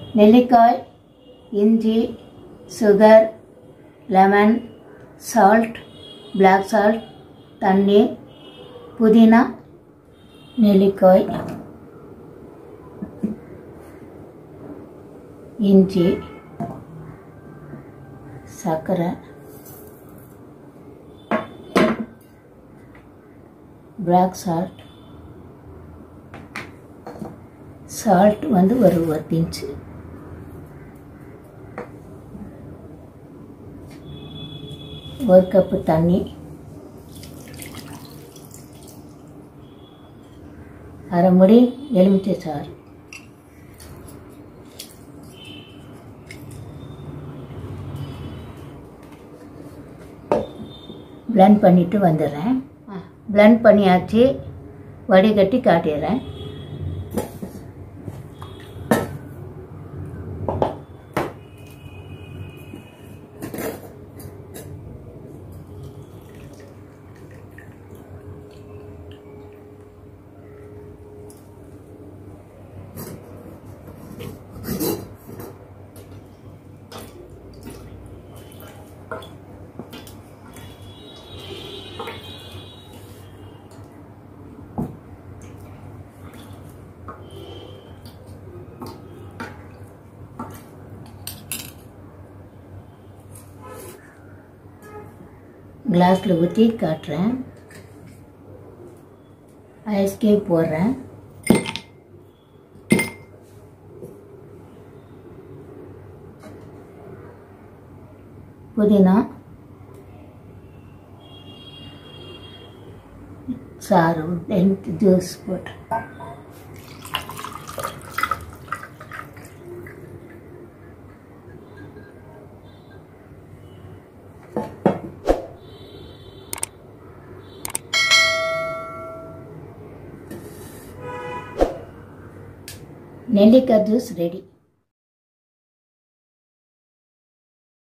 நெல்லிக்காய் இஞ்சி sugar lemon salt black salt தண்ணீர் புதினா நெல்லிக்காய் இஞ்சி சர்க்கரை பிளாக் சால்ட் சால்ட் வந்து ஒரு ஒரு பிஞ்சு ஒரு கப்பு தண்ணி அரை முடி எலுமிச்சை சாறு பிளெண்ட் பண்ணிட்டு வந்துடுறேன் பிளெண்ட் பண்ணியாச்சு வடிகட்டி காட்டிடுறேன் கிளாஸில் ஊற்றி காட்டுறேன் ஐஸ் கேக் போடுறேன் புதினா சாறு ஜூஸ் போட்டு நெல்லிக்காய் ஜூஸ் ரெடி